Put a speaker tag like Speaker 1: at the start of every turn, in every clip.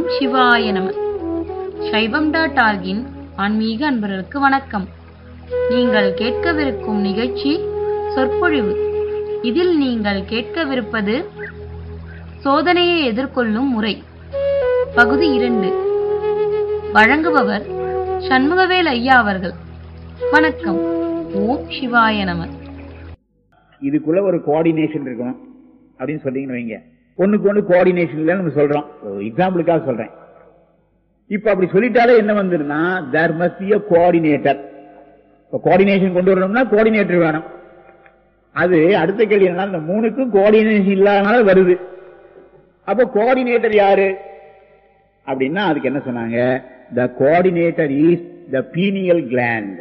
Speaker 1: சிவாய நம சைவம் டாட் ஆர்கின் ஆன்மீக அன்பர்களுக்கு வணக்கம் நீங்கள் கேட்கவிருக்கும் நிகழ்ச்சி சொற்பொழிவு இதில் நீங்கள் கேட்கவிருப்பது சோதனையை எதிர்கொள்ளும் முறை பகுதி இரண்டு வழங்குபவர் சண்முகவேல் ஐயா அவர்கள் வணக்கம் ஓம் சிவாய நம
Speaker 2: இதுக்குள்ள ஒரு கோஆர்டினேஷன் இருக்கணும் அப்படின்னு சொன்னீங்கன்னு வைங்க ஒண்ணுக்கு ஒண்ணு கோஆர்டினேஷன் இல்லைன்னு நம்ம சொல்றோம் எக்ஸாம்பிளுக்காக சொல்றேன் இப்ப அப்படி சொல்லிட்டாலே என்ன வந்துருன்னா there must be a coordinator இப்போ கோஆர்டினேஷன் கொண்டு வரணும்னா கோஆர்டினேட்டர் வேணும் அது அடுத்த கேள்வி என்னன்னா இந்த மூணுக்கும் கோஆர்டினேஷன் இல்லாதனால வருது அப்போ கோஆர்டினேட்டர் யாரு அப்படின்னா அதுக்கு என்ன சொன்னாங்க the coordinator is the pineal gland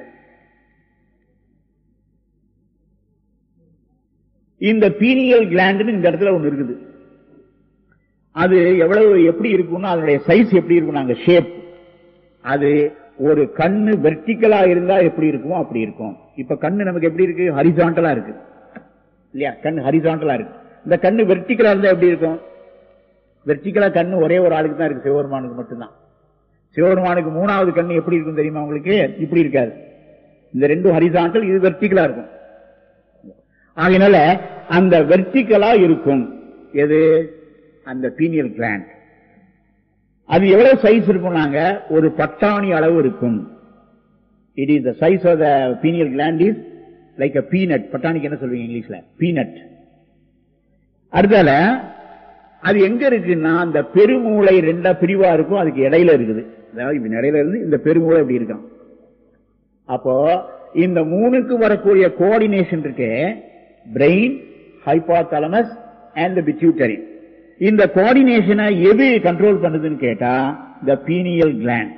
Speaker 2: இந்த பீனியல் கிளாண்டுன்னு இந்த இடத்துல ஒண்ணு இருக்குது அது எவ்வளவு எப்படி இருக்கும்னா அதனுடைய சைஸ் எப்படி இருக்கும் நாங்க ஷேப் அது ஒரு கண்ணு வெர்டிக்கலா இருந்தா எப்படி இருக்குமோ அப்படி இருக்கும் இப்ப கண்ணு நமக்கு எப்படி இருக்கு ஹரிசாண்டலா இருக்கு இல்லையா கண்ணு ஹரிசாண்டலா இருக்கு இந்த கண்ணு வெர்டிக்கலா இருந்தா எப்படி இருக்கும் வெர்டிக்கலா கண்ணு ஒரே ஒரு ஆளுக்கு தான் இருக்கு சிவபெருமானுக்கு மட்டும்தான் சிவபெருமானுக்கு மூணாவது கண்ணு எப்படி இருக்கும் தெரியுமா உங்களுக்கு இப்படி இருக்காது இந்த ரெண்டும் ஹரிசாண்டல் இது வெர்டிக்கலா இருக்கும் ஆகையினால அந்த வெர்டிக்கலா இருக்கும் எது அந்த பீனியல் கிளாண்ட் அது எவ்வளவு சைஸ் இருக்கும் நாங்க ஒரு பட்டாணி அளவு இருக்கும் it is the size of the pineal gland is like a peanut பட்டாணிக்கு என்ன சொல்வீங்க இங்கிலீஷ்ல பீனட் அடுத்தால அது எங்க இருக்குன்னா அந்த பெருமூளை ரெண்டா பிரிவா இருக்கும் அதுக்கு இடையில இருக்குது அதாவது இப்படி இடையில இருந்து இந்த பெருமூளை இப்படி இருக்கும் அப்போ இந்த மூணுக்கு வரக்கூடிய கோஆர்டினேஷன் இருக்கு பிரெயின் ஹைபாதலமஸ் அண்ட் பிட்யூட்டரி இந்த கோஆர்டினேஷனை எது கண்ட்ரோல் பண்ணுதுன்னு கேட்டா த பீனியல் கிளாண்ட்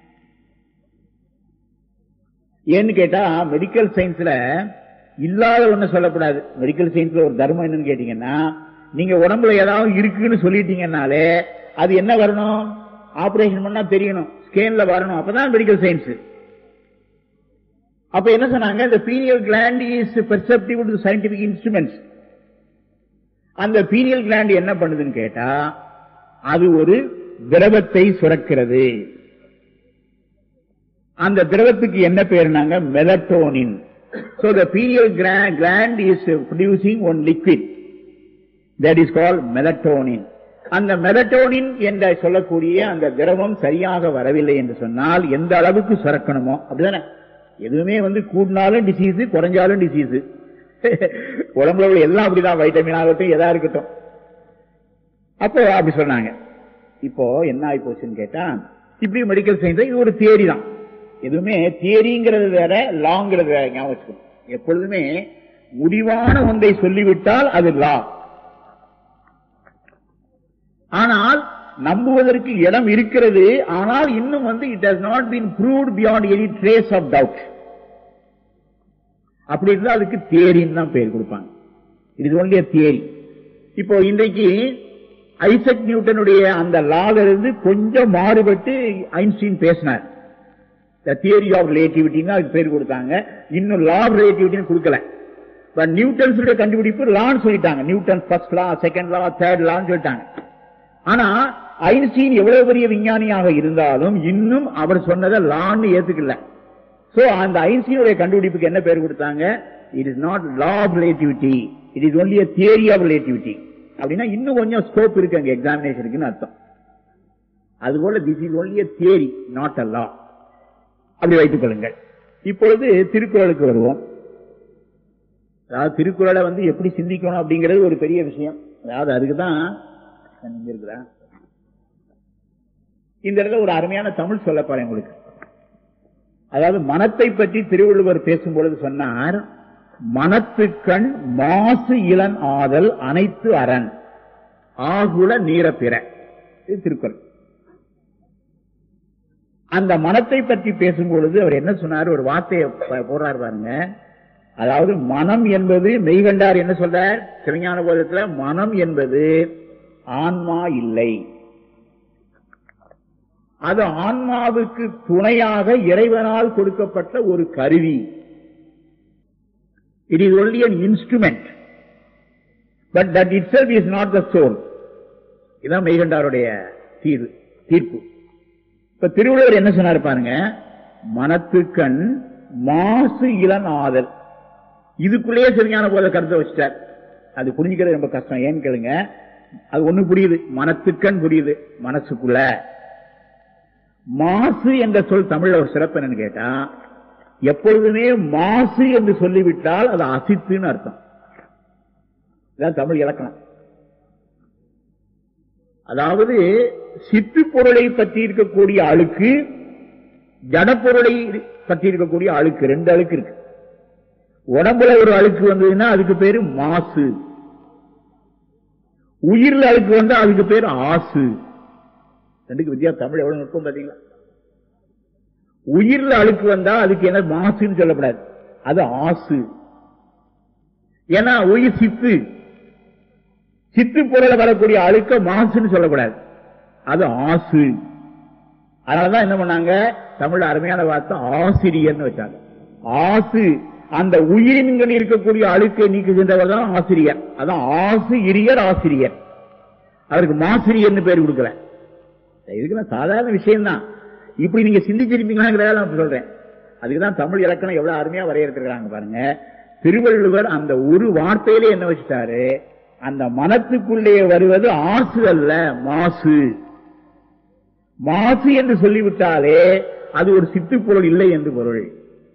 Speaker 2: ஏன்னு கேட்டா மெடிக்கல் சயின்ஸ்ல இல்லாத ஒண்ணு சொல்லக்கூடாது மெடிக்கல் சயின்ஸ்ல ஒரு தர்மம் என்னன்னு கேட்டீங்கன்னா நீங்க உடம்புல ஏதாவது இருக்குன்னு சொல்லிட்டீங்கன்னாலே அது என்ன வரணும் ஆபரேஷன் பண்ணா தெரியணும் ஸ்கேன்ல வரணும் அப்பதான் மெடிக்கல் சயின்ஸ் அப்ப என்ன சொன்னாங்க இந்த pineal gland is perceptive to scientific instruments அந்த பீனியல் கிளாண்ட் என்ன பண்ணுதுன்னு கேட்டா அது ஒரு திரவத்தை சுரக்கிறது அந்த திரவத்துக்கு என்ன பேருனாங்க melatonin so the pineal gland is producing one liquid that is call melatonin அந்த மெலட்டோனின் என்ற சொல்லக்கூடிய அந்த திரவம் சரியாக வரவில்லை என்று சொன்னால் எந்த அளவுக்கு சுரக்கணுமோ அப்படிதானே எதுவுமே வந்து கூடினாலும் டிசீஸ் குறைஞ்சாலும் டிசீஸ் உடம்புல உள்ள எல்லாம் அப்படிதான் வைட்டமின் ஆகட்டும் எதா இருக்கட்டும் அப்போ அப்படி சொன்னாங்க இப்போ என்ன ஆகி போச்சுன்னு கேட்டா இப்படி மெடிக்கல் சயின்ஸ் இது ஒரு தியரி தான் எதுவுமே தியரிங்கிறது வேற லாங்கிறது வேற ஞாபகம் வச்சுக்கணும் எப்பொழுதுமே முடிவான ஒன்றை சொல்லிவிட்டால் அது லா ஆனால் நம்புவதற்கு இடம் இருக்கிறது ஆனால் இன்னும் வந்து it has not been proved beyond any trace of doubt அப்படி இருந்தா அதுக்கு தியரின்னு தான் பேர் கொடுப்பாங்க இது ஒன்றிய தியரி இப்போ இன்றைக்கு ஐசக் நியூட்டனுடைய அந்த லால இருந்து கொஞ்சம் மாறுபட்டு ஐன்ஸ்டீன் பேசினார் த தியரி ஆஃப் ரிலேட்டிவிட்டின்னு அதுக்கு பேர் கொடுத்தாங்க இன்னும் லா ஆஃப் ரிலேட்டிவிட்டின்னு கொடுக்கல பட் நியூட்டன்ஸுடைய கண்டுபிடிப்பு லான்னு சொல்லிட்டாங்க Newton first law second law third லான்னு சொல்லிட்டாங்க ஆனா ஐன்ஸ்டீன் எவ்வளவு பெரிய விஞ்ஞானியாக இருந்தாலும் இன்னும் அவர் சொன்னதை லான்னு ஏத்துக்கல சோ அந்த ஐன்ஸ்டீனுடைய கண்டுபிடிப்புக்கு என்ன பேர் கொடுத்தாங்க it is not law of relativity it is only theory of relativity அப்படின்னா இன்னும் கொஞ்சம் ஸ்கோப் இருக்கு அங்க எக்ஸாமினேஷனுக்குன்னு அர்த்தம் அதுபோல this is only theory not a law அப்படி வைத்துக் கொள்ளுங்கள் இப்பொழுது திருக்குறளுக்கு வருவோம் அதாவது திருக்குறளை வந்து எப்படி சிந்திக்கணும் அப்படிங்கிறது ஒரு பெரிய விஷயம் அதாவது அதுக்கு தான் இங்க இருக்குதா இந்த இடத்துல ஒரு அருமையான தமிழ் சொல்ல போறேன் உங்களுக்கு அதாவது மனத்தை பற்றி திருவள்ளுவர் பேசும் பொழுது சொன்னார் மனத்துக்கண் மாசு இளன் ஆதல் அனைத்து அரண் ஆகுல நீரப்பிற இது திருக்குறள் அந்த மனத்தை பற்றி பேசும் பொழுது அவர் என்ன சொன்னார் ஒரு வார்த்தையை போடுறாரு பாருங்க அதாவது மனம் என்பது மெய்கண்டார் என்ன சொல்றார் சிவஞான போதத்துல மனம் என்பது ஆன்மா இல்லை அது ஆன்மாவுக்கு துணையாக இறைவனால் கொடுக்கப்பட்ட ஒரு கருவி it is only an instrument but that itself is not the soul இதான் மெய்கண்டாருடைய தீர்வு தீர்ப்பு இப்ப திருவள்ளுவர் என்ன சொன்னார் பாருங்க மனத்துக்கண் மாசு இளன் ஆதல் இதுக்குள்ளேயே சரியான போத கருத்தை வச்சுட்டார் அது புரிஞ்சுக்கிறது ரொம்ப கஷ்டம் ஏன்னு கேளுங்க அது ஒண்ணு புரியுது மனத்துக்கண் புரியுது மனசுக்குள்ள மாசு என்ற சொல் தமிழ்ல ஒரு சிறப்பு என்னன்னு கேட்டா எப்பொழுதுமே மாசு என்று சொல்லிவிட்டால் அது அசித்துன்னு அர்த்தம் இதான் தமிழ் இலக்கணம் அதாவது சித்து பொருளை பற்றி இருக்கக்கூடிய அழுக்கு ஜடப்பொருளை பற்றி இருக்கக்கூடிய அழுக்கு ரெண்டு அழுக்கு இருக்கு உடம்புல ஒரு அழுக்கு வந்ததுன்னா அதுக்கு பேரு மாசு உயிர்ல அழுக்கு வந்தா அதுக்கு பேரு ஆசு ரெண்டுக்கு வித்தியா தமிழ் எவ்வளவு நுட்பம் பாத்தீங்களா உயிர்ல அழுக்கு வந்தா அதுக்கு என்ன மாசுன்னு சொல்லப்படாது அது ஆசு ஏன்னா உயிர் சித்து சித்து பொருள வரக்கூடிய அழுக்க மாசுன்னு சொல்லக்கூடாது அது ஆசு அதனாலதான் என்ன பண்ணாங்க தமிழ் அருமையான வார்த்தை ஆசிரியர்னு வச்சாங்க ஆசு அந்த உயிரின்கள் இருக்கக்கூடிய அழுக்கை நீக்குகின்றவர் தான் ஆசிரியர் அதான் ஆசு இரியர் ஆசிரியர் அவருக்கு மாசிரியர்னு பேர் கொடுக்கல இதுக்கு சாதாரண விஷயம் தான் இப்படி நீங்க சிந்திச்சிருப்பீங்களா நான் சொல்றேன் அதுக்குதான் தமிழ் இலக்கணம் எவ்வளவு அருமையா வரையறுத்திருக்கிறாங்க பாருங்க திருவள்ளுவர் அந்த ஒரு வார்த்தையிலே என்ன வச்சுட்டாரு அந்த மனத்துக்குள்ளே வருவது ஆசு அல்ல மாசு மாசு என்று சொல்லிவிட்டாலே அது ஒரு சித்துப்பொருள் இல்லை என்று பொருள்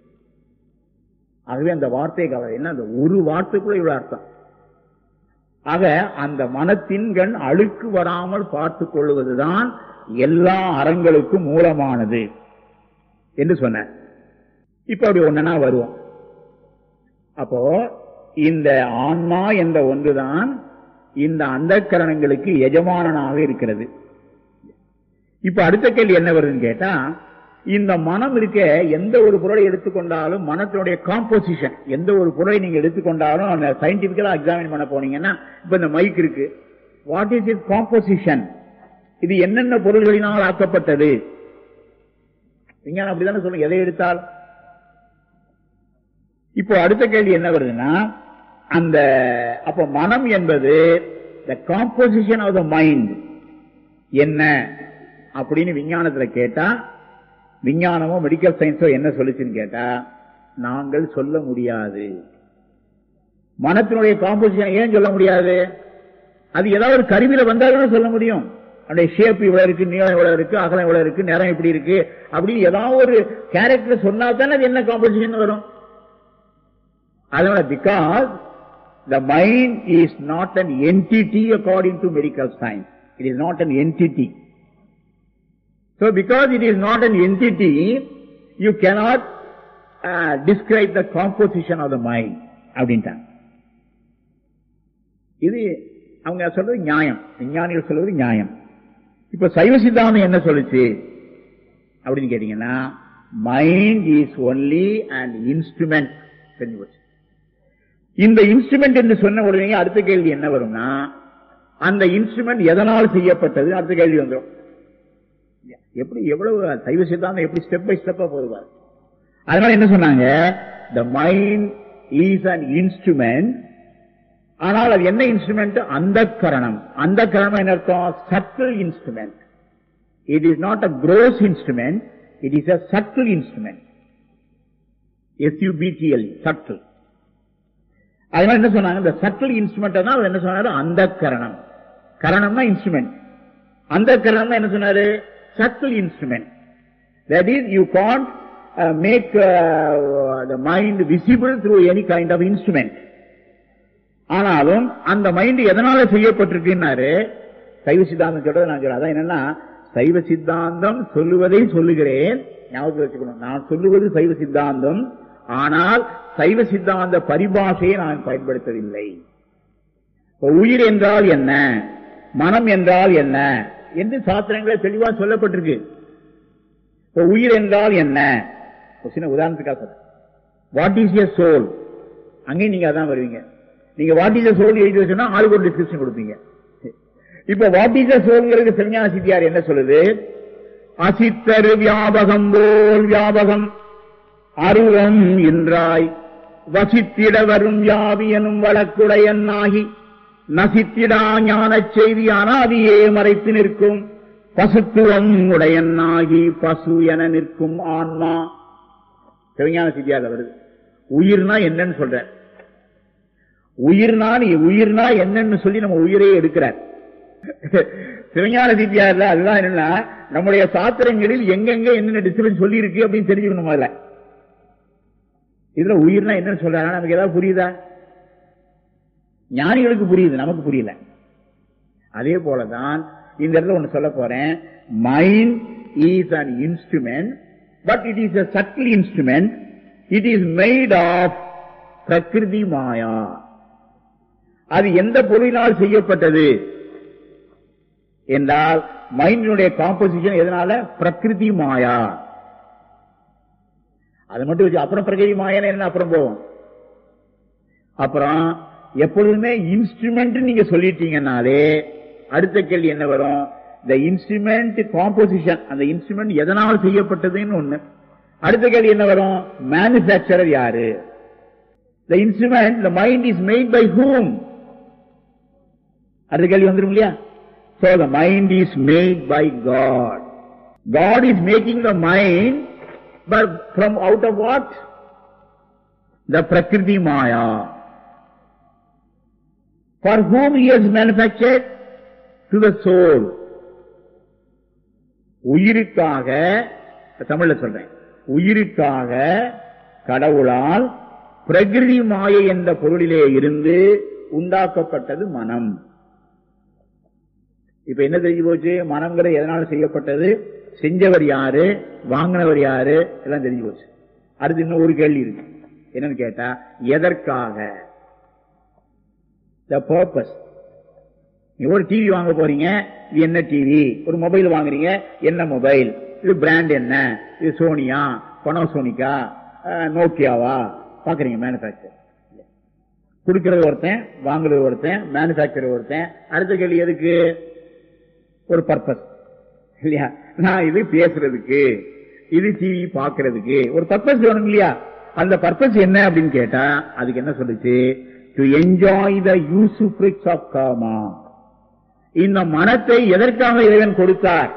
Speaker 2: ஆகவே அந்த வார்த்தை கவலை என்ன அந்த ஒரு வார்த்தைக்குள்ள இவ்வளவு அர்த்தம் ஆக அந்த மனத்தின் கண் அழுக்கு வராமல் பார்த்துக் கொள்வதுதான் எல்லா அறங்களுக்கும் மூலமானது என்று சொன்ன இப்ப அப்படி ஒன்னா வருவோம் அப்போ இந்த ஆன்மா என்ற ஒன்றுதான் இந்த அந்தக்கரணங்களுக்கு எஜமானனாக இருக்கிறது இப்ப அடுத்த கேள்வி என்ன வருதுன்னு கேட்டா இந்த மனம் இருக்க எந்த ஒரு பொருளை எடுத்துக்கொண்டாலும் மனத்தினுடைய காம்போசிஷன் எந்த ஒரு பொருளை நீங்க எடுத்துக்கொண்டாலும் அந்த சயின்டிபிக்கலா எக்ஸாமின் பண்ண போனீங்கன்னா இப்ப இந்த மைக் இருக்கு வாட் இஸ் இட் காம்போசிஷன் இது என்னென்ன பொருள்களினால் ஆக்கப்பட்டது விஞ்ஞானம் அப்படிதானே சொல்லுங்க எதை எடுத்தால் இப்போ அடுத்த கேள்வி என்ன வருதுன்னா அந்த அப்ப மனம் என்பது the composition of the mind என்ன அப்படின்னு விஞ்ஞானத்துல கேட்டா விஞ்ஞானமோ மெடிக்கல் சயின்ஸோ என்ன சொல்லுச்சுன்னு கேட்டா நாங்கள் சொல்ல முடியாது மனத்தினுடைய காம்போசிஷன் ஏன் சொல்ல முடியாது அது ஏதாவது ஒரு கருவியில வந்தாலும் சொல்ல முடியும் அதனுடைய ஷேப் இவ்வளவு இருக்கு நீளம் இவ்வளவு இருக்கு அகலம் இவ்வளவு இருக்கு நேரம் இப்படி இருக்கு அப்படின்னு ஏதாவது ஒரு கேரக்டர் சொன்னா தானே அது என்ன காம்போசிஷன் வரும் அதனால because the mind is not an entity according to medical science it is not an entity So because it is not an entity, you cannot uh, describe the composition of the mind அப்படின்ட்டாங்க இது அவங்க சொல்றது நியாயம் விஞ்ஞானிகள் சொல்றது நியாயம் இப்ப சைவ சித்தாந்தம் என்ன சொல்லுச்சு அப்படின்னு கேட்டீங்கன்னா mind is only an instrument தெரிஞ்சு போச்சு இந்த இன்ஸ்ட்ருமெண்ட் என்று சொன்ன உடனே அடுத்த கேள்வி என்ன வரும்னா அந்த இன்ஸ்ட்ருமெண்ட் எதனால் செய்யப்பட்டது அடுத்த கேள்வி வந்துடும் எப்படி எவ்வளவு சைவ சித்தாந்தம் எப்படி ஸ்டெப் பை ஸ்டெப்பா போதுவார் அதனால என்ன சொன்னாங்க the mind is an instrument ஆனால் அது என்ன இன்ஸ்ட்ருமெண்ட் அந்த கரணம் அந்த கரணம் என்ன அர்த்தம் subtle instrument it is not a gross instrument it is a subtle instrument S U B T L E subtle அதனால என்ன சொன்னாங்க இந்த சட்டில் இன்ஸ்ட்ருமெண்ட் தான் அவர் என்ன சொன்னாரு அந்த கரணம் கரணம்னா இன்ஸ்ட்ருமெண்ட் அந்த கரணம் என்ன சொன்னாரு subtle instrument. That is, you can't uh, make uh, the mind visible through any kind of instrument. ஆனாலும் அந்த மைண்ட் எதனால செய்யப்பட்டிருக்குன்னாரு சைவ சித்தாந்தம் சொல்றது நான் சொல்றேன் அதான் என்னன்னா சைவ சித்தாந்தம் சொல்லுவதை சொல்லுகிறேன் ஞாபகத்தில் வச்சுக்கணும் நான் சொல்லுவது சைவ சித்தாந்தம் ஆனால் சைவ சித்தாந்த பரிபாஷையை நான் பயன்படுத்தவில்லை உயிர் என்றால் என்ன மனம் என்றால் என்ன என்று சாஸ்திரங்களே தெளிவா சொல்லப்பட்டிருக்கு இப்ப உயிர் என்றால் என்ன ஒரு சின்ன உதாரணத்துக்காக சொல்றேன் வாட் இஸ் எ சோல் அங்கேயும் நீங்க அதான் வருவீங்க நீங்க வாட் இஸ் எ சோல் எழுதி வச்சோம்னா ஆளுக்கு ஒரு டிஸ்கிரிப்ஷன் கொடுப்பீங்க இப்ப வாட் இஸ் எ சோல்ங்கிறது சிவஞான சித்தியார் என்ன சொல்லுது அசித்தரு வியாபகம் போல் வியாபகம் அருவம் என்றாய் வசித்திட வரும் யாவியனும் வழக்குடையன் ஆகி நசித்திடா ஞான செய்தி அனாதியே மறைத்து நிற்கும் பசுத்துவம் உடையனாகி பசு என நிற்கும் ஆன்மா சிவஞான சித்தியால வருது உயிர்னா என்னன்னு சொல்ற உயிர்னா நீ உயிர்னா என்னன்னு சொல்லி நம்ம உயிரே எடுக்கிறார் சிவஞான சித்தியார்ல அதுதான் என்னன்னா நம்முடைய சாத்திரங்களில் எங்கெங்க என்னென்ன டிஸ்டர்பன்ஸ் சொல்லி இருக்கு அப்படின்னு தெரிஞ்சுக்கணும் முதல்ல இதுல உயிர்னா என்னன்னு சொல்றாங்க நமக்கு ஏதாவது புரியுதா ஞானிகளுக்கு புரியுது நமக்கு புரியல அதே போலதான் இந்த இடத்துல ஒண்ணு சொல்ல போறேன் mind is an instrument but it is a subtle instrument it is made of பிரகிருதி மாயா அது எந்த பொருளினால் செய்யப்பட்டது என்றால் மைண்டினுடைய காம்போசிஷன் எதனால பிரகிருதி மாயா அது மட்டும் வச்சு அப்புறம் பிரகிருதி மாயான என்ன அப்புறம் போவோம் அப்புறம் எப்பொழுதுமே இன்ஸ்ட்ருமெண்ட் நீங்க சொல்லிட்டீங்கன்னாலே அடுத்த கேள்வி என்ன வரும் இந்த இன்ஸ்ட்ருமெண்ட் காம்போசிஷன் அந்த இன்ஸ்ட்ருமெண்ட் எதனால் செய்யப்பட்டதுன்னு ஒண்ணு அடுத்த கேள்வி என்ன வரும் மேனுபேக்சரர் யாரு the instrument the mind is made by whom அடுத்த கேள்வி வந்துரும் இல்லையா So the mind is made by God. God is making the mind, but from out of what? The Prakriti Maya. For whom he has manufactured? To the soul. உயிருக்காக தமிழ்ல சொல்றேன் உயிருக்காக கடவுளால் பிரகிருதி மாயை என்ற பொருளிலே இருந்து உண்டாக்கப்பட்டது மனம் இப்ப என்ன தெரிஞ்சு போச்சு மனம்ங்கிற எதனால செய்யப்பட்டது செஞ்சவர் யாரு வாங்கினவர் யாரு எல்லாம் தெரிஞ்சு போச்சு அடுத்து இன்னும் ஒரு கேள்வி இருக்கு என்னன்னு கேட்டா எதற்காக த பர்பஸ் நீங்க ஒரு டிவி வாங்க போறீங்க இது என்ன டிவி ஒரு மொபைல் வாங்குறீங்க என்ன மொபைல் இது பிராண்ட் என்ன இது சோனியா பனோசோனிக்கா நோக்கியாவா பாக்குறீங்க மேனுபேக்சர் கொடுக்கறது ஒருத்தன் வாங்குறது ஒருத்தன் மேனுபேக்சர் ஒருத்தன் அடுத்த கேள்வி எதுக்கு ஒரு பர்பஸ் இல்லையா நான் இது பேசுறதுக்கு இது டிவி பாக்குறதுக்கு ஒரு பர்பஸ் வேணும் இல்லையா அந்த பர்பஸ் என்ன அப்படின்னு கேட்டா அதுக்கு என்ன சொல்லுச்சு to enjoy the usufructs of karma இந்த மனத்தை எதற்காக இறைவன் கொடுத்தார்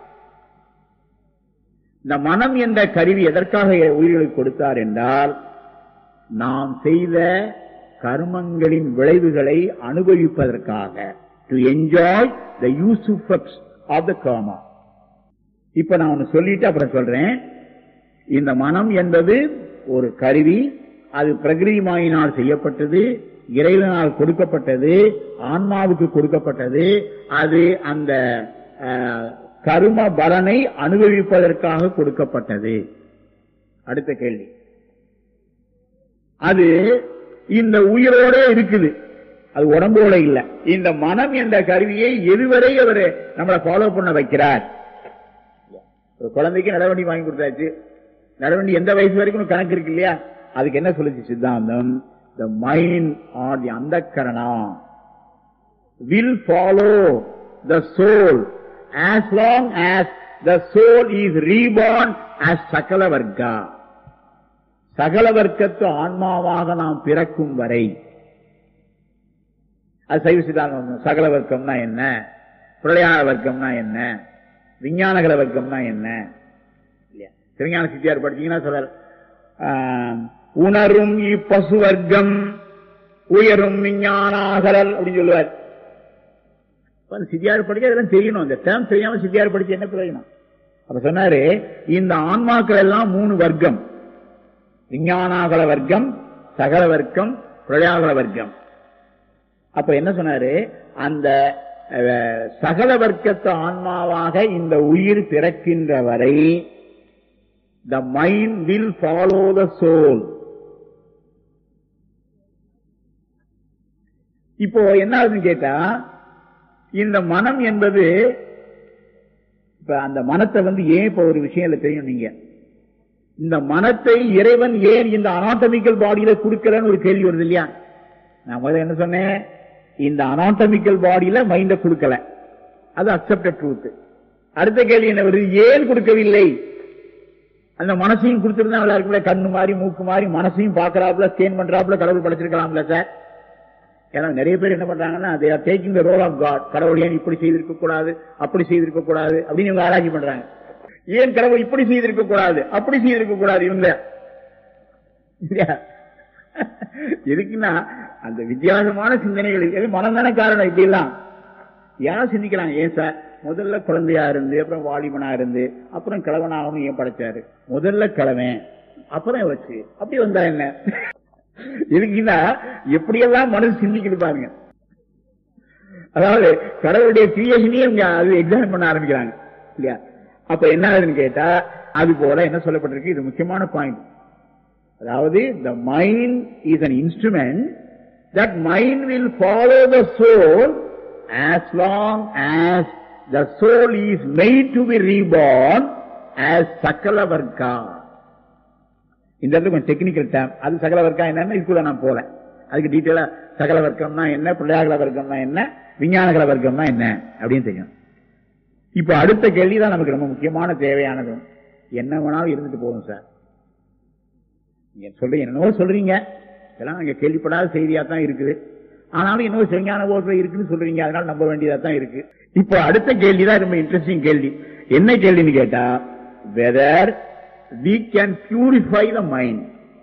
Speaker 2: இந்த மனம் என்ற கருவி எதற்காக உயிர்களுக்கு கொடுத்தார் என்றால் நாம் செய்த கர்மங்களின் விளைவுகளை அனுபவிப்பதற்காக to enjoy the usufructs of the karma இப்ப நான் ஒன்னு சொல்லிட்டு அப்புறம் சொல்றேன் இந்த மனம் என்பது ஒரு கருவி அது பிரகிருதிமாயினால் செய்யப்பட்டது இறைவனால் கொடுக்கப்பட்டது ஆன்மாவுக்கு கொடுக்கப்பட்டது அது அந்த கரும பலனை அனுபவிப்பதற்காக கொடுக்கப்பட்டது அடுத்த கேள்வி அது இந்த உயிரோட இருக்குது அது உடம்போட இல்ல இந்த மனம் என்ற கருவியை எதுவரை அவர் நம்மளை ஃபாலோ பண்ண வைக்கிறார் ஒரு குழந்தைக்கு நடவண்டி வாங்கி கொடுத்தாச்சு நடவண்டி எந்த வயசு வரைக்கும் கணக்கு இருக்கு இல்லையா அதுக்கு என்ன சொல்லுச்சு சித்தாந்தம் த மைண்ட் ஆர் தி அந்த கரணா will follow the soul as long as the soul is reborn as சகல வர்க்கா சகல வர்க்கத்து ஆன்மாவாக நாம் பிறக்கும் வரை அது சைவ சித்தாந்தம் சகல வர்க்கம்னா என்ன பிரளயான வர்க்கம்னா என்ன விஞ்ஞானகல வர்க்கம்னா என்ன இல்லையா சிவஞான சித்தியார் படிச்சீங்கன்னா சொல்ற உணரும் இப்பசு வர்க்கம் உயரும் விஞ்ஞானாகலல் அப்படின்னு சொல்லுவார் சித்தியார் படிக்க அதெல்லாம் தெரியணும் இந்த டேம் தெரியாம சித்தியார் படிச்சு என்ன பிரயோஜனம் அப்ப சொன்னாரு இந்த ஆன்மாக்கள் எல்லாம் மூணு வர்க்கம் விஞ்ஞானாகல வர்க்கம் சகல வர்க்கம் பிரளயாகல வர்க்கம் அப்ப என்ன சொன்னாரு அந்த சகல வர்க்கத்து ஆன்மாவாக இந்த உயிர் பிறக்கின்ற வரை the mind will follow the soul இப்போ என்ன ஆகுதுன்னு கேட்டா இந்த மனம் என்பது இப்ப அந்த மனத்தை வந்து ஏன் இப்ப ஒரு விஷயம் தெரியும் நீங்க இந்த மனத்தை இறைவன் ஏன் இந்த அனாட்டமிக்கல் பாடியில கொடுக்கிறன்னு ஒரு கேள்வி வருது இல்லையா நான் முதல்ல என்ன சொன்னேன் இந்த அனாட்டமிக்கல் பாடியில மைண்ட கொடுக்கல அது அக்செப்டட் ட்ரூத் அடுத்த கேள்வி என்ன வருது ஏன் கொடுக்கவில்லை அந்த மனசையும் கொடுத்திருந்தா நல்லா இருக்குல்ல கண்ணு மாதிரி மூக்கு மாதிரி மனசையும் பாக்குறாப்புல ஸ்கேன் பண்றாப்புல கடவுள் படைச்சிருக்கலாம்ல சார் ஏன்னா நிறைய பேர் என்ன பண்றாங்கன்னா they are taking the role of God கடவுள் ஏன் இப்படி செய்திருக்க கூடாது அப்படி செய்திருக்க கூடாது அப்படின்னு இவங்க ஆராய்ச்சி பண்றாங்க ஏன் கடவுள் இப்படி செய்திருக்க கூடாது அப்படி செய்திருக்க கூடாது இவங்க இல்லையா? எதுக்குன்னா அந்த வித்தியாசமான சிந்தனைகள் இருக்கு. மனம் தானே காரணம் இப்படி எல்லாம் யாரும் சிந்திக்கிறாங்க ஏன் சார் முதல்ல குழந்தையா இருந்து அப்புறம் வாலிபனா இருந்து அப்புறம் கிழவனாகவும் ஏன் படைச்சாரு முதல்ல கிழவன் அப்புறம் வச்சு அப்படி வந்தா என்ன எதுக்குன்னா எப்படியெல்லாம் மனசு சிந்திக்குது பாருங்க அதாவது கடவுளுடைய கிரியேஷனையே இவங்க அது எக்ஸாமின் பண்ண ஆரம்பிக்கிறாங்க இல்லையா அப்ப என்ன ஆகுதுன்னு கேட்டா அது போல என்ன சொல்லப்பட்டிருக்கு இது முக்கியமான பாயிண்ட் அதாவது the mind is an instrument that mind will follow the soul as long as the soul is made to be reborn as sakalavarka இந்த இடத்துல கொஞ்சம் டெக்னிக்கல் டேம் அது சகல வர்க்கம் என்னன்னு இதுக்குள்ள நான் போல அதுக்கு டீட்டெயிலா சகல வர்க்கம்னா என்ன பிள்ளையாகல வர்க்கம்னா என்ன விஞ்ஞானகல வர்க்கம்னா என்ன அப்படின்னு தெரியும் இப்ப அடுத்த கேள்விதான் நமக்கு ரொம்ப முக்கியமான தேவையானது என்ன வேணாலும் இருந்துட்டு போதும் சார் நீங்க சொல்றீங்க என்னவோ சொல்றீங்க இதெல்லாம் நாங்க கேள்விப்படாத செய்தியா தான் இருக்குது ஆனாலும் இன்னும் செஞ்ஞான போர்ல இருக்குன்னு சொல்றீங்க அதனால நம்ப வேண்டியதா தான் இருக்கு இப்போ அடுத்த கேள்வி தான் ரொம்ப இன்ட்ரெஸ்டிங் கேள்வி என்ன கேள்வின்னு கேட்டா whether we can purify the mind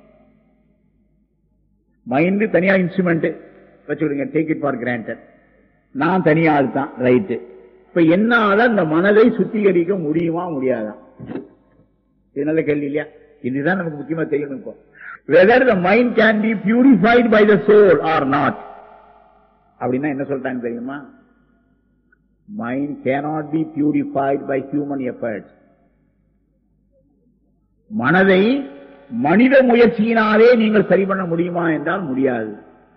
Speaker 2: mind தனியா இன்ஸ்ட்ருமெண்ட் வச்சுக்கிடுங்க டேக் இட் ஃபார் கிராண்டட் நான் தனியா ஆள் தான் ரைட்டு இப்ப என்னால அந்த மனதை சுத்திகரிக்க முடியுமா முடியாதா இது நல்ல கேள்வி இல்லையா இதுதான் நமக்கு முக்கியமா தெரியணும் இப்போ whether the mind can be purified by the soul or not அப்படின்னா என்ன சொல்றாங்க தெரியுமா mind cannot be purified by human efforts மனதை மனித முயற்சியினாலே நீங்கள் சரி பண்ண முடியுமா என்றால் முடியாது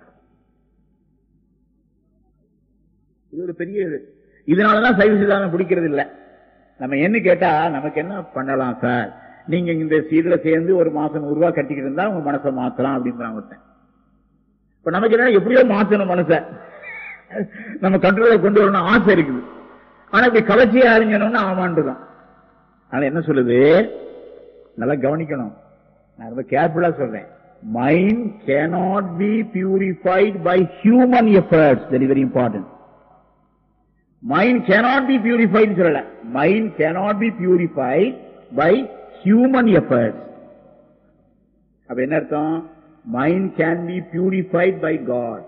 Speaker 2: இது ஒரு பெரிய இது. இதனாலதான் சைவ சித்தாந்தம் பிடிக்கிறது இல்ல நம்ம என்ன கேட்டா நமக்கு என்ன பண்ணலாம் சார் நீங்க இந்த சீட்ல சேர்ந்து ஒரு மாசம் நூறு ரூபாய் கட்டிக்கிட்டு இருந்தா உங்க மனசை மாத்தலாம் அப்படிங்கிறான் ஒருத்தன் இப்ப நமக்கு என்ன எப்படியோ மாத்தணும் மனசை நம்ம கண்ட்ரோல கொண்டு வரணும் ஆசை இருக்குது ஆனா இப்படி கவர்ச்சியா அறிஞணும்னு ஆமாண்டுதான் ஆனா என்ன சொல்லுது நல்லா கவனிக்கணும் நான் ரொம்ப கேர்ஃபுல்லா சொல்றேன் mind cannot be purified by human efforts very very important mind cannot be purified சொல்லல mind cannot be purified by human efforts அப்ப என்ன அர்த்தம் mind can be purified by God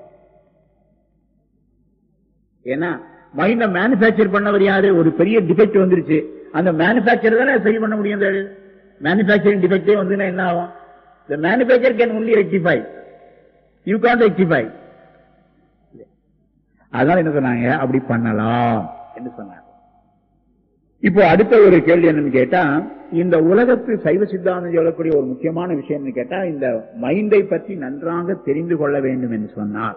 Speaker 2: ஏன்னா மைண்ட மேனுபேக்சர் பண்ணவர் யாரு ஒரு பெரிய டிஃபெக்ட் வந்துருச்சு அந்த மேனுபேக்சர் தானே சரி பண்ண முடியும் மேனுபேக்சரிங் டிஃபெக்டே வந்து என்ன ஆகும் the manufacturer can only rectify you can't rectify அதனால என்ன சொன்னாங்க அப்படி பண்ணலாம் என்று சொன்னாங்க இப்போ அடுத்த ஒரு கேள்வி என்னன்னு கேட்டா இந்த உலகத்து சைவ சித்தாந்தம் சொல்லக்கூடிய ஒரு முக்கியமான விஷயம் என்னன்னு கேட்டா இந்த மைண்டை பற்றி நன்றாக தெரிந்து கொள்ள வேண்டும் என்று சொன்னால்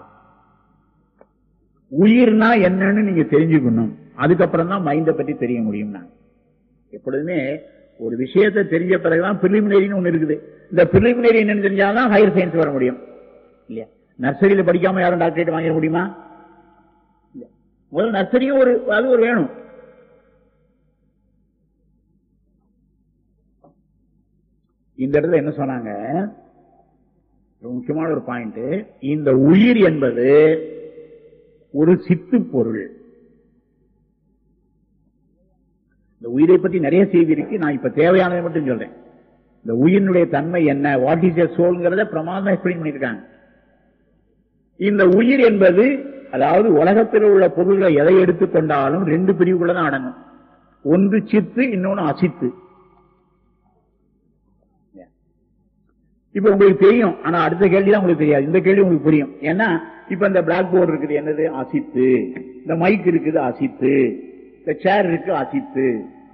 Speaker 2: உயிர்னா என்னன்னு நீங்க தெரிஞ்சுக்கணும் அதுக்கப்புறம் தான் மைண்டை பற்றி தெரிய முடியும் எப்பொழுதுமே ஒரு விஷயத்தை தெரிஞ்ச பிறகுதான் பிரிலிமினரின்னு ஒண்ணு இருக்குது இந்த பிரிலிமினரி என்னன்னு தெரிஞ்சாதான் ஹையர் சயின்ஸ் வர முடியும் இல்லையா நர்சரியில படிக்காம யாரும் டாக்டரேட் வாங்கிட முடியுமா இல்ல. முதல்ல நர்சரியும் ஒரு அது ஒரு வேணும் இந்த இடத்துல என்ன சொன்னாங்க ரொம்ப முக்கியமான ஒரு பாயிண்ட் இந்த உயிர் என்பது ஒரு சித்து பொருள் இந்த உயிரை பற்றி நிறைய செய்தி இருக்கு நான் இப்ப தேவையானதை மட்டும் சொல்றேன் இந்த உயிரினுடைய தன்மை என்ன வாட் இஸ் எ சோல்ங்கிறத பிரமாதமா எக்ஸ்பிளைன் பண்ணிருக்காங்க இந்த உயிர் என்பது அதாவது உலகத்தில் உள்ள பொருள்களை எதை எடுத்துக்கொண்டாலும் ரெண்டு பிரிவுக்குள்ள தான் அடங்கும் ஒன்று சித்து இன்னொன்னு அசித்து இப்ப உங்களுக்கு தெரியும் ஆனா அடுத்த கேள்வி தான் உங்களுக்கு தெரியாது இந்த கேள்வி உங்களுக்கு புரியும் ஏன்னா இப்ப இந்த பிளாக் போர்டு இருக்குது என்னது அசித்து இந்த மைக் இருக்குது அசித்து இந்த சேர் இருக்கு அசித்து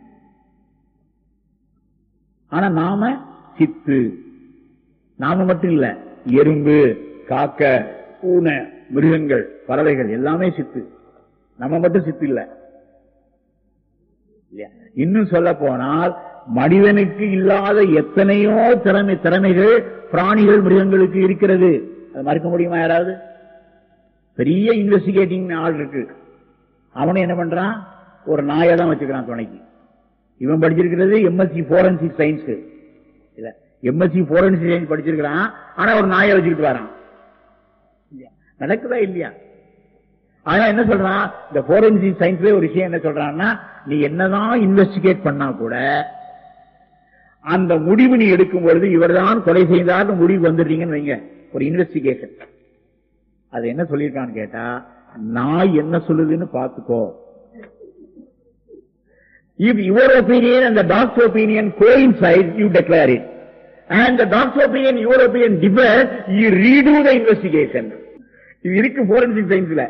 Speaker 2: ஆனா நாம சித்து நாம மட்டும் இல்ல எறும்பு காக்க பூனை மிருகங்கள் பறவைகள் எல்லாமே சித்து நம்ம மட்டும் சித்து இல்ல இல்லையா? இன்னும் சொல்ல போனால் மனிதனுக்கு இல்லாத எத்தனையோ திறமை திறமைகள் பிராணிகள் மிருகங்களுக்கு இருக்கிறது அதை மறுக்க முடியுமா யாராவது பெரிய இன்வெஸ்டிகேட்டிங் ஆள் இருக்கு அவனும் என்ன பண்றான் ஒரு நாயை தான் வச்சுக்கிறான் துணைக்கு இவன் படிச்சிருக்கிறது எம்எஸ்சி போரன்சிக் சயின்ஸ் இல்ல எம்எஸ்சி போரன்சிக் சயின்ஸ் படிச்சிருக்கிறான் ஆனா ஒரு நாயை வச்சுக்கிட்டு வரான் நடக்குதா இல்லையா ஆனா என்ன சொல்றான் இந்த போரன்சிக் சயின்ஸ்ல ஒரு விஷயம் என்ன சொல்றான்னா நீ என்னதான் இன்வெஸ்டிகேட் பண்ணா கூட அந்த முடிவு நீ எடுக்கும் பொழுது இவர்தான் கொலை செய்தார் முடிவு வந்துடுறீங்கன்னு வைங்க ஒரு இன்வெஸ்டிகேஷன் அது என்ன சொல்லியிருக்கான்னு கேட்டா நாய் என்ன சொல்லுதுன்னு பாத்துக்கோ If your opinion and the doctor's opinion coincide, you declare it. And the doctor's opinion, your opinion differ, you redo the investigation. இது இருக்கு போரன்சிக் சயின்ஸ்ல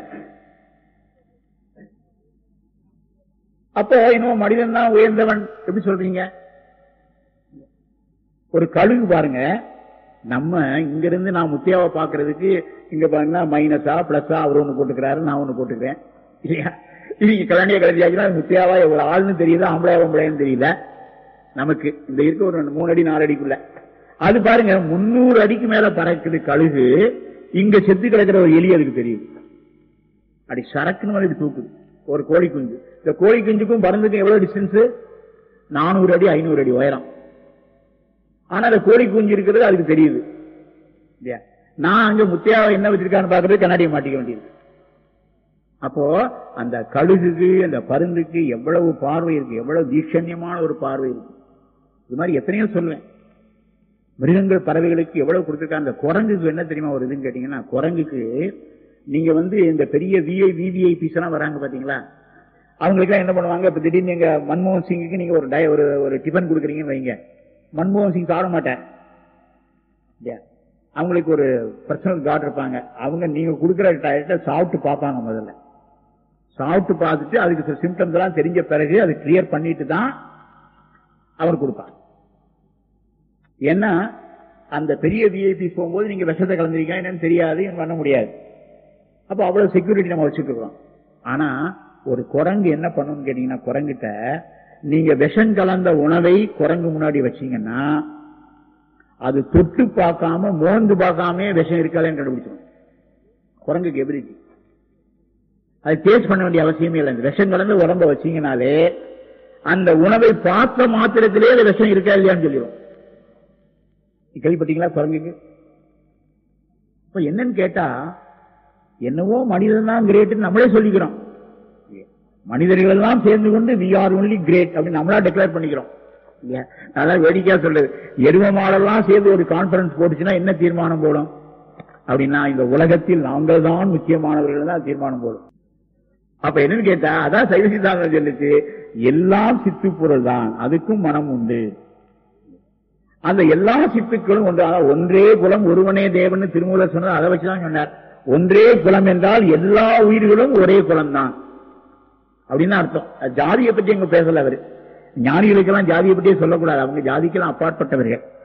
Speaker 2: அப்போ இன்னும் மனிதன் தான் உயர்ந்தவன் எப்படி சொல்றீங்க ஒரு கழுகு பாருங்க நம்ம இங்க இருந்து நான் முத்தியாவை பாக்குறதுக்கு இங்க பாருங்கன்னா மைனஸா பிளஸா அவர் ஒண்ணு போட்டுக்கிறாரு நான் ஒண்ணு போட்டுக்கிறேன் இல்லையா இது கல்யாணிய கல்யாணியா முத்தியாவா ஒரு ஆள்னு தெரியுது ஆம்பளை ஆம்பளைன்னு தெரியல நமக்கு இந்த இருக்க ஒரு மூணு அடி நாலு அடிக்குள்ள அது பாருங்க முன்னூறு அடிக்கு மேல பறக்குது கழுகு இங்க செத்து கிடக்கிற ஒரு எலி அதுக்கு தெரியுது அப்படி சரக்குன்னு வந்து தூக்குது ஒரு கோழி குஞ்சு இந்த கோழி குஞ்சுக்கும் பறந்துக்கும் எவ்வளவு டிஸ்டன்ஸ் நானூறு அடி ஐநூறு அடி உயரம் ஆனா அந்த கோழி குஞ்சு இருக்கிறது அதுக்கு தெரியுது இல்லையா நான் அங்க முத்தியாவை என்ன வச்சிருக்கான்னு பாக்குறது கண்ணாடியை மாட்டிக்க வேண்டியது அப்போ அந்த கழுகுக்கு அந்த பருந்துக்கு எவ்வளவு பார்வை இருக்கு எவ்வளவு தீட்சண்யமான ஒரு பார்வை இருக்கு இது மாதிரி எத்தனையோ சொல்லுவேன் மிருகங்கள் பறவைகளுக்கு எவ்வளவு கொடுத்திருக்காங்க அந்த குரங்குக்கு என்ன தெரியுமா ஒரு இதுன்னு கேட்டீங்கன்னா குரங்குக்கு நீங்க வந்து இந்த பெரிய விஐ விவிஐபிஸ் எல்லாம் வராங்க பாத்தீங்களா அவங்களுக்கு என்ன பண்ணுவாங்க இப்ப திடீர்னு நீங்க மன்மோகன் சிங்குக்கு நீங்க ஒரு டய ஒரு ஒரு டிஃபன் கொடுக்குறீங்கன்னு வைங்க மன்மோகன் சிங் சாப்பிட மாட்டேன் இல்லையா? அவங்களுக்கு ஒரு பர்சனல் கார்டு இருப்பாங்க அவங்க நீங்க கொடுக்குற டயத்தை சாப்பிட்டு பார்ப்பாங்க முதல்ல சாப்பிட்டு பார்த்துட்டு அதுக்கு சில சிம்டம்ஸ் எல்லாம் தெரிஞ்ச பிறகு அது கிளியர் பண்ணிட்டு தான் அவர் கொடுப்பாங்க ஏன்னா அந்த பெரிய விஐபி போகும்போது நீங்க விஷத்தை கலந்துருக்கீங்க என்னன்னு தெரியாது பண்ண முடியாது அப்ப அவ்வளவு செக்யூரிட்டி நம்ம வச்சுக்கிறோம் ஆனா ஒரு குரங்கு என்ன பண்ணும்னு கேட்டீங்கன்னா குரங்கிட்ட நீங்க விஷம் கலந்த உணவை குரங்கு முன்னாடி வச்சீங்கன்னா அது தொட்டு பார்க்காம மோந்து பார்க்காம விஷம் இருக்காதுன்னு கண்டுபிடிச்சிடும் குரங்குக்கு எபிலிட்டி அது டேஸ்ட் பண்ண வேண்டிய அவசியமே இல்லை இந்த விஷம் கலந்து உடம்ப வச்சீங்கனாலே அந்த உணவை பார்த்த மாத்திரத்திலே அது விஷம் இருக்கா இல்லையான்னு சொல்லிடும் கேள்விப்பட்டீங்களா குரங்குக்கு இப்ப என்னன்னு கேட்டா என்னவோ மனிதன் தான் கிரேட் நம்மளே சொல்லிக்கிறோம் மனிதர்கள் எல்லாம் சேர்ந்து கொண்டு வி ஆர் ஒன்லி கிரேட் அப்படின்னு நம்மளா டிக்ளேர் பண்ணிக்கிறோம் இல்லையா அதான் வேடிக்கையா சொல்றது எரும மாடெல்லாம் சேர்ந்து ஒரு கான்பரன்ஸ் போட்டுச்சுன்னா என்ன தீர்மானம் போடும் அப்படின்னா இந்த உலகத்தில் நாங்கள் தான் முக்கியமானவர்கள் தான் தீர்மானம் போடும் அப்ப என்னன்னு கேட்டா அதான் சைவ சித்தாந்தம் சொல்லுச்சு எல்லாம் சித்து பொருள் தான் அதுக்கும் மனம் உண்டு அந்த எல்லா சித்துக்களும் ஒன்று அதாவது ஒன்றே குலம் ஒருவனே தேவன் திருமூலர் சொன்னது அதை வச்சுதான் சொன்னார் ஒன்றே குலம் என்றால் எல்லா உயிர்களும் ஒரே குலம் தான் அப்படின்னு அர்த்தம் அது ஜாதியை பற்றி எங்க பேசல அவரு ஞானிகளுக்கெல்லாம் ஜாதியை பற்றியே சொல்லக்கூடாது அவங்க ஜாதிக்கெல்லாம் அப்பாற்பட்டவர்கள்